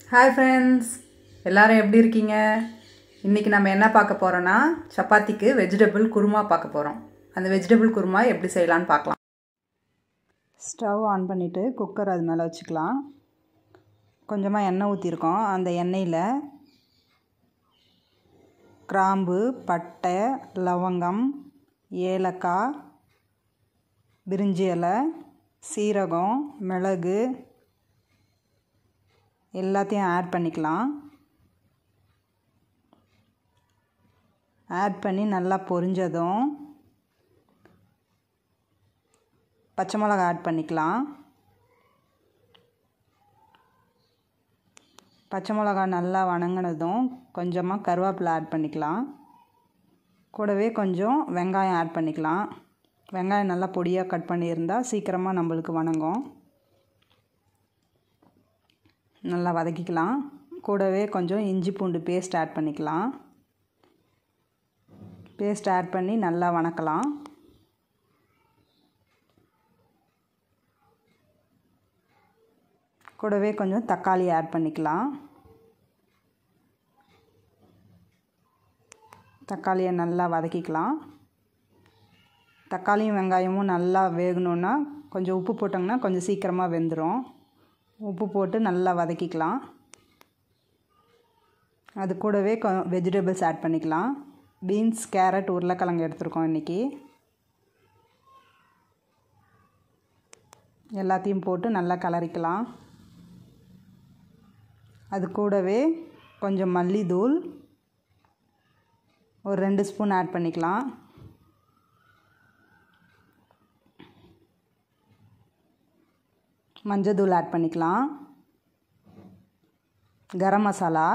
hi friends எல்லாரும் எப்படி இருக்கீங்க இன்றைக்கி நம்ம என்ன பார்க்க போகிறோன்னா சப்பாத்திக்கு வெஜிடபிள் குருமா பார்க்க போகிறோம் அந்த வெஜிடபிள் குருமா எப்படி செய்யலான்னு பார்க்கலாம் ஸ்டவ் ஆன் பண்ணிவிட்டு குக்கர் அது மேலே வச்சுக்கலாம் கொஞ்சமாக எண்ணெய் ஊற்றிருக்கோம் அந்த எண்ணெயில் கிராம்பு பட்டை லவங்கம் ஏலக்காய் பிரிஞ்சி இலை சீரகம் மிளகு எல்லாத்தையும் ஆட் பண்ணிக்கலாம் ஆட் பண்ணி நல்லா பொரிஞ்சதும் பச்சை மிளகா ஆட் பண்ணிக்கலாம் பச்சை மிளகா நல்லா வணங்கினதும் கொஞ்சமாக கருவேப்பிலை ஆட் பண்ணிக்கலாம் கூடவே கொஞ்சம் வெங்காயம் ஆட் பண்ணிக்கலாம் வெங்காயம் நல்லா பொடியாக கட் பண்ணியிருந்தால் சீக்கிரமாக நம்மளுக்கு வணங்கும் நல்லா வதக்கிக்கலாம் கூடவே கொஞ்சம் இஞ்சி பூண்டு பேஸ்ட் ஆட் பண்ணிக்கலாம் பேஸ்ட் ஆட் பண்ணி நல்லா வணக்கலாம் கூடவே கொஞ்சம் தக்காளி ஆட் பண்ணிக்கலாம் தக்காளியை நல்லா வதக்கிக்கலாம் தக்காளியும் வெங்காயமும் நல்லா வேகணுன்னா கொஞ்சம் உப்பு போட்டோங்கன்னா கொஞ்சம் சீக்கிரமாக வெந்துடும் உப்பு போட்டு நல்லா வதக்கிக்கலாம் அது கூடவே கொ வெஜிடபிள்ஸ் ஆட் பண்ணிக்கலாம் பீன்ஸ் கேரட் உருளைக்கிழங்கு எடுத்துருக்கோம் இன்றைக்கி எல்லாத்தையும் போட்டு நல்லா கலரிக்கலாம் அது கூடவே கொஞ்சம் மல்லித்தூள் ஒரு ரெண்டு ஸ்பூன் ஆட் பண்ணிக்கலாம் மஞ்சத்தூள் ஆட் பண்ணிக்கலாம் கரம் மசாலா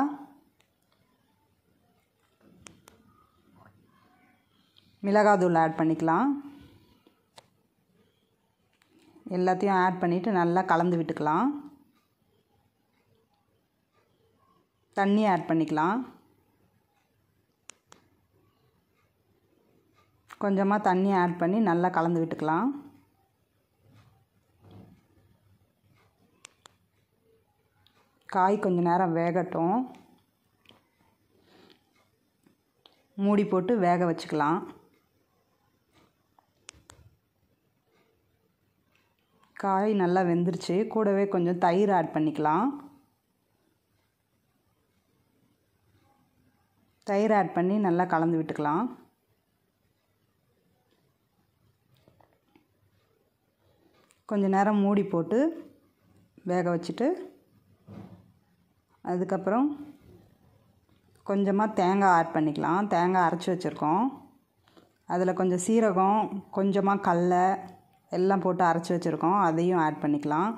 மிளகாத்தூள் ஆட் பண்ணிக்கலாம் எல்லாத்தையும் ஆட் பண்ணிவிட்டு நல்லா கலந்து விட்டுக்கலாம் தண்ணி ஆட் பண்ணிக்கலாம் கொஞ்சமாக தண்ணி ஆட் பண்ணி நல்லா கலந்து விட்டுக்கலாம் காய் கொஞ்ச நேரம் வேகட்டும் மூடி போட்டு வேக வச்சுக்கலாம் காய் நல்லா வெந்துருச்சு கூடவே கொஞ்சம் தயிர் ஆட் பண்ணிக்கலாம் தயிர் ஆட் பண்ணி நல்லா கலந்து விட்டுக்கலாம் கொஞ்ச நேரம் மூடி போட்டு வேக வச்சுட்டு அதுக்கப்புறம் கொஞ்சமாக தேங்காய் ஆட் பண்ணிக்கலாம் தேங்காய் அரைச்சி வச்சுருக்கோம் அதில் கொஞ்சம் சீரகம் கொஞ்சமாக கடல எல்லாம் போட்டு அரைச்சி வச்சுருக்கோம் அதையும் ஆட் பண்ணிக்கலாம்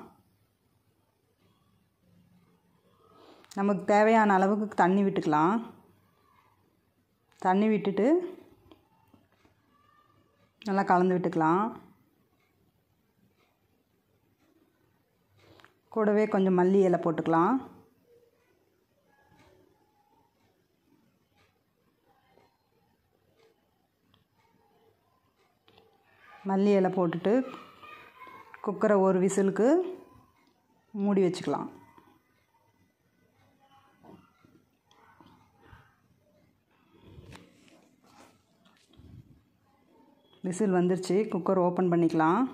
நமக்கு தேவையான அளவுக்கு தண்ணி விட்டுக்கலாம் தண்ணி விட்டுட்டு நல்லா கலந்து விட்டுக்கலாம் கூடவே கொஞ்சம் மல்லி இலை போட்டுக்கலாம் மல்லி இலை போட்டுட்டு குக்கரை ஒரு விசிலுக்கு மூடி வச்சுக்கலாம் விசில் வந்துருச்சு குக்கர் ஓப்பன் பண்ணிக்கலாம்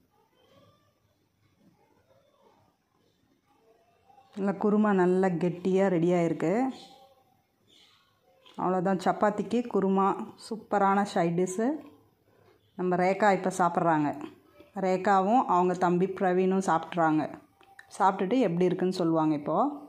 நல்லா குருமா நல்லா கெட்டியாக ரெடியாக இருக்குது அவ்வளோதான் சப்பாத்திக்கு குருமா சூப்பரான சைட் டிஷ்ஷு நம்ம ரேகா இப்போ சாப்பிட்றாங்க ரேகாவும் அவங்க தம்பி பிரவீனும் சாப்பிட்றாங்க சாப்பிட்டுட்டு எப்படி இருக்குன்னு சொல்லுவாங்க இப்போது